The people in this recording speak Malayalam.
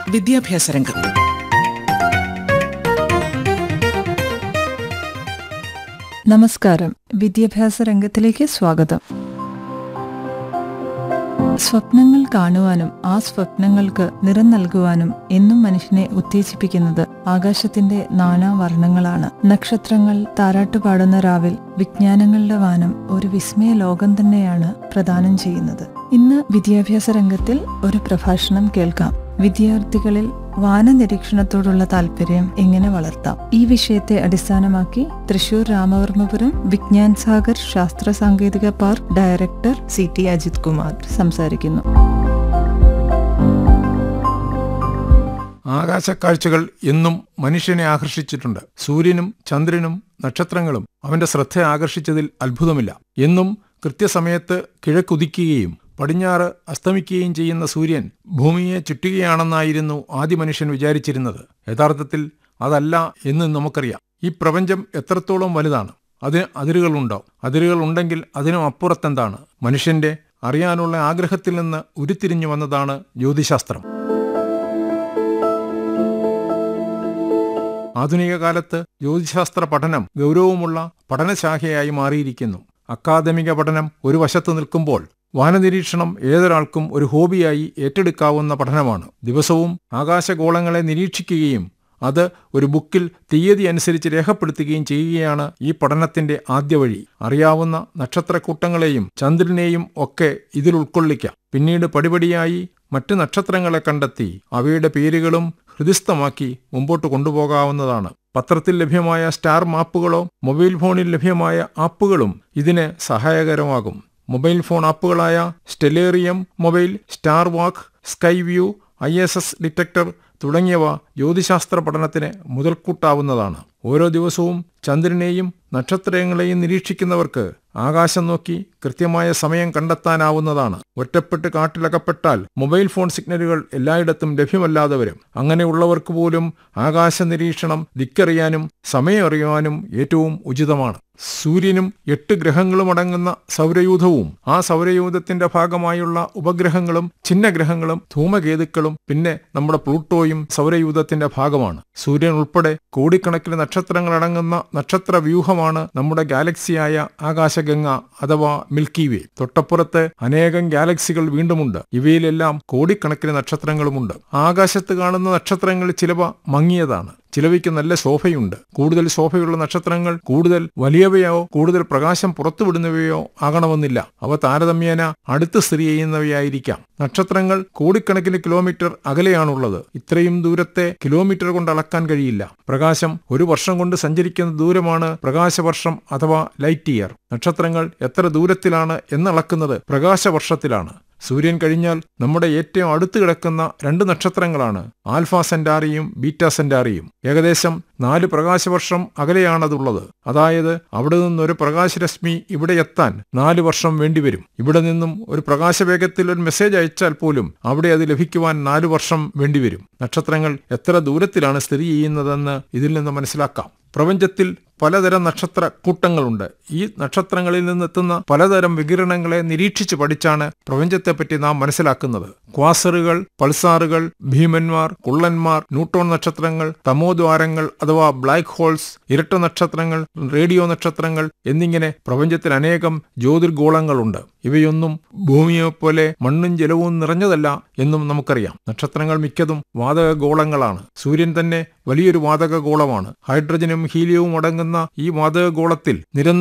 വിദ്യാഭ്യാസ രംഗം നമസ്കാരം വിദ്യാഭ്യാസ രംഗത്തിലേക്ക് സ്വാഗതം സ്വപ്നങ്ങൾ കാണുവാനും ആ സ്വപ്നങ്ങൾക്ക് നിറം നൽകുവാനും എന്നും മനുഷ്യനെ ഉത്തേജിപ്പിക്കുന്നത് ആകാശത്തിന്റെ നാനാവർണ്ണങ്ങളാണ് നക്ഷത്രങ്ങൾ താരാട്ടുപാടുന്ന രാവിൽ വിജ്ഞാനങ്ങളുടെ വാനം ഒരു വിസ്മയ ലോകം തന്നെയാണ് പ്രദാനം ചെയ്യുന്നത് ഇന്ന് വിദ്യാഭ്യാസ രംഗത്തിൽ ഒരു പ്രഭാഷണം കേൾക്കാം വിദ്യാർത്ഥികളിൽ വാനനിരീക്ഷണത്തോടുള്ള താല്പര്യം എങ്ങനെ വളർത്താം ഈ വിഷയത്തെ അടിസ്ഥാനമാക്കി തൃശൂർ രാമവർമ്മപുരം വിജ്ഞാൻ സാഗർ ശാസ്ത്ര സാങ്കേതിക park director C T Ajith Kumar സംസാരിക്കുന്നു ആകാശക്കാഴ്ചകൾ എന്നും മനുഷ്യനെ ആകർഷിച്ചിട്ടുണ്ട് സൂര്യനും ചന്ദ്രനും നക്ഷത്രങ്ങളും അവന്റെ ശ്രദ്ധ ആകർഷിച്ചതിൽ അത്ഭുതമില്ല എന്നും കൃത്യസമയത്ത് കിഴക്കുദിക്കുകയും പടിഞ്ഞാറ് അസ്തമിക്കുകയും ചെയ്യുന്ന സൂര്യൻ ഭൂമിയെ ചുറ്റുകയാണെന്നായിരുന്നു ആദ്യ മനുഷ്യൻ വിചാരിച്ചിരുന്നത് യഥാർത്ഥത്തിൽ അതല്ല എന്ന് നമുക്കറിയാം ഈ പ്രപഞ്ചം എത്രത്തോളം വലുതാണ് അതിന് അതിരുകളുണ്ടോ അതിരുകൾ ഉണ്ടെങ്കിൽ അതിനും അപ്പുറത്തെന്താണ് മനുഷ്യന്റെ അറിയാനുള്ള ആഗ്രഹത്തിൽ നിന്ന് ഉരുത്തിരിഞ്ഞു വന്നതാണ് ജ്യോതിശാസ്ത്രം ആധുനിക കാലത്ത് ജ്യോതിശാസ്ത്ര പഠനം ഗൗരവമുള്ള പഠനശാഖയായി മാറിയിരിക്കുന്നു അക്കാദമിക പഠനം ഒരു വശത്ത് നിൽക്കുമ്പോൾ വാനനിരീക്ഷണം ഏതൊരാൾക്കും ഒരു ഹോബിയായി ഏറ്റെടുക്കാവുന്ന പഠനമാണ് ദിവസവും ആകാശഗോളങ്ങളെ നിരീക്ഷിക്കുകയും അത് ഒരു ബുക്കിൽ തീയതി അനുസരിച്ച് രേഖപ്പെടുത്തുകയും ചെയ്യുകയാണ് ഈ പഠനത്തിന്റെ ആദ്യ വഴി അറിയാവുന്ന നക്ഷത്രക്കൂട്ടങ്ങളെയും ചന്ദ്രനെയും ഒക്കെ ഇതിൽ ഉൾക്കൊള്ളിക്കാം പിന്നീട് പടിപടിയായി മറ്റ് നക്ഷത്രങ്ങളെ കണ്ടെത്തി അവയുടെ പേരുകളും ഹൃദിസ്ഥമാക്കി മുമ്പോട്ട് കൊണ്ടുപോകാവുന്നതാണ് പത്രത്തിൽ ലഭ്യമായ സ്റ്റാർ മാപ്പുകളോ മൊബൈൽ ഫോണിൽ ലഭ്യമായ ആപ്പുകളും ഇതിന് സഹായകരമാകും മൊബൈൽ ഫോൺ ആപ്പുകളായ Stellarium mobile Star Walk Sky View I S S detector തുടങ്ങിയവ ജ്യോതിശാസ്ത്ര പഠനത്തിന് മുതൽക്കൂട്ടാവുന്നതാണ് ഓരോ ദിവസവും ചന്ദ്രനെയും നക്ഷത്രങ്ങളെയും നിരീക്ഷിക്കുന്നവർക്ക് ആകാശം നോക്കി കൃത്യമായ സമയം കണ്ടെത്താനാവുന്നതാണ് ഒറ്റപ്പെട്ട് കാട്ടിലകപ്പെട്ടാൽ മൊബൈൽ ഫോൺ സിഗ്നലുകൾ എല്ലായിടത്തും ലഭ്യമല്ലാതെ വരും അങ്ങനെയുള്ളവർക്ക് പോലും ആകാശ നിരീക്ഷണം ദിക്കറിയാനും സമയം അറിയാനും ഏറ്റവും ഉചിതമാണ് സൂര്യനും എട്ട് ഗ്രഹങ്ങളും അടങ്ങുന്ന സൗരയൂഥവും ആ സൗരയൂഥത്തിന്റെ ഭാഗമായുള്ള ഉപഗ്രഹങ്ങളും ചിഹ്നഗ്രഹങ്ങളും ധൂമകേതുക്കളും പിന്നെ നമ്മുടെ പ്ലൂട്ടോയും സൗരയൂഥത്തിന്റെ ഭാഗമാണ് സൂര്യൻ ഉൾപ്പെടെ കോടിക്കണക്കിന് നക്ഷത്രങ്ങൾ അടങ്ങുന്ന നക്ഷത്ര വ്യൂഹമാണ് നമ്മുടെ ഗാലക്സിയായ ആകാശഗംഗ അഥവാ മിൽക്കി വേ തൊട്ടപ്പുറത്ത് അനേകം ഗാലക്സികൾ വീണ്ടുമുണ്ട് ഇവയിലെല്ലാം കോടിക്കണക്കിന് നക്ഷത്രങ്ങളുമുണ്ട് ആകാശത്ത് കാണുന്ന നക്ഷത്രങ്ങൾ ചിലവ മങ്ങിയതാണ് ചിലവയ്ക്ക് നല്ല ശോഭയുണ്ട് കൂടുതൽ ശോഭയുള്ള നക്ഷത്രങ്ങൾ കൂടുതൽ വലിയവയോ കൂടുതൽ പ്രകാശം പുറത്തുവിടുന്നവയോ ആകണമെന്നില്ല അവ താരതമ്യേന അടുത്ത് സ്ഥിതി ചെയ്യുന്നവയായിരിക്കാം നക്ഷത്രങ്ങൾ കോടിക്കണക്കിന് കിലോമീറ്റർ അകലെയാണുള്ളത് ഇത്രയും ദൂരത്തെ കിലോമീറ്റർ കൊണ്ട് അളക്കാൻ കഴിയില്ല പ്രകാശം ഒരു വർഷം കൊണ്ട് സഞ്ചരിക്കുന്ന ദൂരമാണ് പ്രകാശവർഷം അഥവാ ലൈറ്റ് ഇയർ നക്ഷത്രങ്ങൾ എത്ര ദൂരത്തിലാണ് എന്നളക്കുന്നത് പ്രകാശവർഷത്തിലാണ് സൂര്യൻ കഴിഞ്ഞാൽ നമ്മുടെ ഏറ്റവും അടുത്ത് കിടക്കുന്ന രണ്ട് നക്ഷത്രങ്ങളാണ് ആൽഫ സെന്റാറിയും ബീറ്റ സെന്റാറിയും ഏകദേശം നാല് പ്രകാശവർഷം അകലെയാണതുള്ളത് അതായത് അവിടെ നിന്നൊരു പ്രകാശരശ്മി ഇവിടെ എത്താൻ നാല് വർഷം വേണ്ടിവരും ഇവിടെ നിന്നും ഒരു പ്രകാശവേഗത്തിൽ ഒരു മെസ്സേജ് അയച്ചാൽ പോലും അവിടെ അത് ലഭിക്കുവാൻ നാല് വർഷം വേണ്ടിവരും നക്ഷത്രങ്ങൾ എത്ര ദൂരത്തിലാണ് സ്ഥിതി ചെയ്യുന്നതെന്ന് ഇതിൽ നിന്ന് മനസ്സിലാക്കാം പ്രപഞ്ചത്തിൽ പലതരം നക്ഷത്ര കൂട്ടങ്ങളുണ്ട് ഈ നക്ഷത്രങ്ങളിൽ നിന്നെത്തുന്ന പലതരം വികിരണങ്ങളെ നിരീക്ഷിച്ച് പഠിച്ചാണ് പ്രപഞ്ചത്തെപ്പറ്റി നാം മനസ്സിലാക്കുന്നത് ക്വാസറുകൾ പൾസാറുകൾ ഭീമന്മാർ കുള്ളന്മാർ ന്യൂട്രോൺ നക്ഷത്രങ്ങൾ തമോദ്വാരങ്ങൾ അഥവാ ബ്ലാക്ക് ഹോൾസ് ഇരട്ട നക്ഷത്രങ്ങൾ റേഡിയോ നക്ഷത്രങ്ങൾ എന്നിങ്ങനെ പ്രപഞ്ചത്തിൽ അനേകം ജ്യോതിർഗോളങ്ങളുണ്ട് ഇവയൊന്നും ഭൂമിയെ പോലെ മണ്ണും ജലവും നിറഞ്ഞതല്ല എന്നും നമുക്കറിയാം നക്ഷത്രങ്ങൾ മിക്കതും വാതക ഗോളങ്ങളാണ് സൂര്യൻ തന്നെ വലിയൊരു വാതക ഗോളമാണ് ഹൈഡ്രജനും ഹീലിയവും അടങ്ങുന്ന ഈ വാതക ഗോളത്തിൽ നിരന്തരം